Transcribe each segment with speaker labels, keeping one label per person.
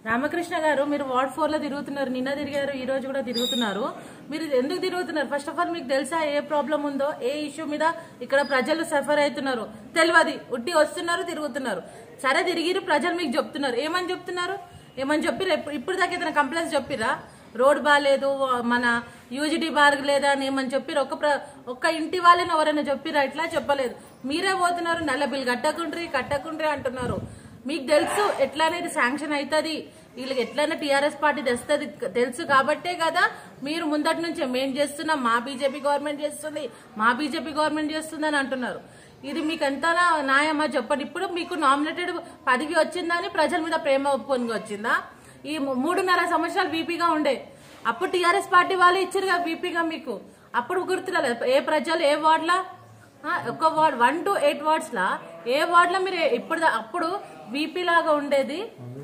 Speaker 1: రామకృష్ణ గారు మీరు ward four లో తిరుగుతున్నారు నిన్న తిరిగారు ఈ రోజు కూడా తిరుగుతున్నారు మీరు ఎందుకు తిరుగుతున్నారు ఫస్ట్ ఆఫ్ ఆల్ మీకు తెలుసా ఏ ప్రాబ్లం ఉందో ఏ ఇష్యూ మీద ఇక్కడ ప్రజలు సఫర్ అవుతున్నారు తెలియదు ఉట్టి వస్తున్నారు తిరుగుతున్నారు సరే తిరిగిరు ప్రజలు మీకు చెప్తున్నారు ఏమని చెప్తున్నారు ఏమని చెప్పిరా ఇప్పుడు ఇప్పుడు దాకా ఏదైనా కంప్లైంట్స్ చెప్పిరా రోడ్ బాగాలేదు మన యూజిటీ బార్ లేదా అని ఏమని చెప్పిరు ఒక ప్ర- ఒక్క ఇంటి వాళ్ళని ఎవరైనా చెప్పిరా ఇట్లా చెప్పలేదు మీరే పోతున్నారు నల్ల బిల్ కట్టకుండ్రి కట్టకుండ్రి అంటున్నారు మీకు తెలుసు ఎట్లా అనేది శాంక్షన్ అవుతుంది వీళ్ళకి ఎట్లయినా టీఆర్ఎస్ పార్టీ తెస్తుంది తెలుసు కాబట్టే కదా మీరు ముందటి నుంచే మేం చేస్తున్నాం మా బీజేపీ గవర్నమెంట్ చేస్తుంది మా బీజేపీ గవర్నమెంట్ చేస్తుంది అని అంటున్నారు ఇది మీకు ఎంత న్యాయమా చెప్పండి ఇప్పుడు మీకు నామినేటెడ్ పదవి వచ్చిందని ప్రజల మీద ప్రేమ ఒప్పుకొని వచ్చిందా ఈ ము- మూడున్నర సంవత్సరాలు బీపీగా ఉండే అప్పుడు టీఆర్ఎస్ పార్టీ వాళ్ళు ఇచ్చారుగా బీపీగా మీకు అప్పుడు గుర్తురాలేదు ఏ ప్రజలు ఏ వార్డులా ఆ, ఒక ward one two eight wards లా ఏ వార్డ్ లో మీరు ఇప్పుడు దా- అప్పుడు వీపీ లాగా ఉండేది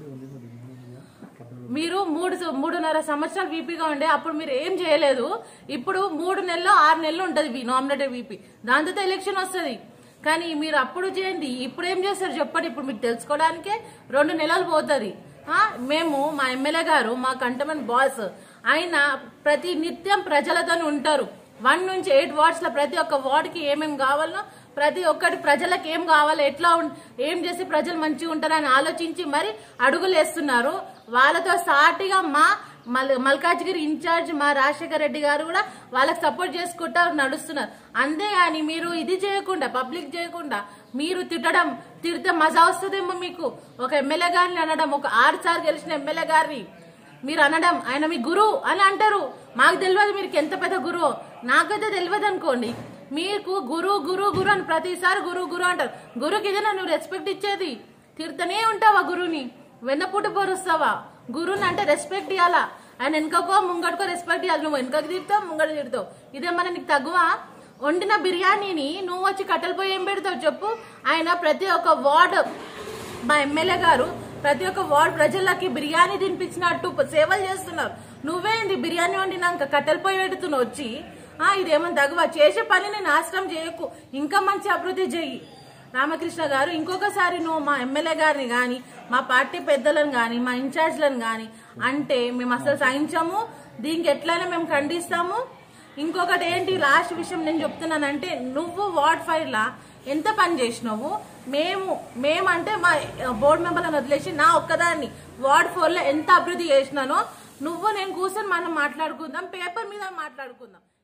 Speaker 1: మీరు మూడు మూడున్నర సంవత్సరాలు వీపీగా ఉండే అప్పుడు మీరు ఏం చేయలేదు ఇప్పుడు మూడు నెలలు ఆరు నెలలు ఉంటది నామినేటెడ్ వీపీ దాంతో ఎలక్షన్ వస్తుంది కానీ మీరు అప్పుడు చేయండి ఇప్పుడు ఏం చేస్తారు చెప్పండి ఇప్పుడు మీకు తెలుసుకోవడానికే రెండు నెలలు పోతుంది మేము మా ఎమ్మెల్యే గారు మా కంటమెంట్ బాస్ ఆయన ప్రతి నిత్యం ప్రజలతో ఉంటారు వన్ నుంచి ఎయిట్ వార్డ్స్ లో ప్రతి ఒక్క వార్డ్ కి ఏమేమి కావాలనో ప్రతి ఒక్కటి ప్రజలకు ఏం కావాలి ఎట్లా ఉం- ఏం చేసి ప్రజలు మంచిగా ఉంటారని ఆలోచించి మరి అడుగులు వేస్తున్నారు వాళ్ళతో సాటిగా మా మల్ మల్కాజ్గిరి ఇన్ఛార్జ్ మా రాజశేఖర రెడ్డి గారు కూడా వాళ్ళకి సపోర్ట్ చేసుకుంటా నడుస్తున్నారు అంతేగాని మీరు ఇది చేయకుండా పబ్లిక్ చేయకుండా మీరు తిట్టడం తిడితే మజా వస్తుందేమో మీకు ఒక ఎమ్మెల్యే గారిని అనడం ఒక ఆరు సార్లు గెలిచిన ఎమ్మెల్యే గారిని మీరు అనడం ఆయన మీ గురువు అని అంటారు మాకు తెలియదు మీరు ఎంత పెద్ద గురువు నాకైతే తెలియదు అనుకోండి మీకు గురు గురు గురు అని ప్రతిసారి గురు గురు అంటారు గురుకి ఇదేనా నువ్వు రెస్పెక్ట్ ఇచ్చేది తిరుతనే ఉంటావా గురుని వెన్నపూట పోరుస్తావా గురుని అంటే రెస్పెక్ట్ ఇవ్వాలా ఆయన వెనుకకో ముంగడుకో రెస్పెక్ట్ ఇవ్వాలి నువ్వు వెనుకకి తిడతావు ముంగడు తిడతావు ఇదేమన్నా నీకు తగువా వండిన బిర్యానీని నువ్వు వచ్చి కట్టెలు పోయి ఏం పెడతావు చెప్పు ఆయన ప్రతి ఒక్క వార్డ్ మా ఎమ్మెల్యే గారు ప్రతి ఒక్క వార్డ్ ప్రజలకి బిర్యానీ తినిపించినట్టు సేవలు చేస్తున్నారు నువ్వేంది బిర్యానీ వండినాక కట్టెలు పోయి పెడుతున్నావు వచ్చి ఆ ఇదేమన్నా తగువ చేసే పనిని నాశనం చేయకు ఇంకా మంచి అభివృద్ధి చెయ్యి రామకృష్ణ గారు ఇంకొకసారి నువ్వు మా ఎమ్మెల్యే గారిని గాని మా పార్టీ పెద్దలను గాని మా ఇన్ఛార్జ్లను గాని అంటే మేము అసలు సహించము దీనికి ఎట్లయినా మేము ఖండిస్తాము ఇంకొకటి ఏంటి లాస్ట్ విషయం నేను చెప్తున్నానంటే నువ్వు వార్డ్ ఫైవ్ లా ఎంత పని చేసినావు మేము మేమంటే మా బోర్డు మెంబర్లను వదిలేసి నా ఒక్కదాన్ని వార్డ్ ఫోర్ లో ఎంత అభివృద్ధి చేసినానో నువ్వు నేను కూర్చొని మనం మాట్లాడుకుందాం పేపర్ మీద మాట్లాడుకుందాం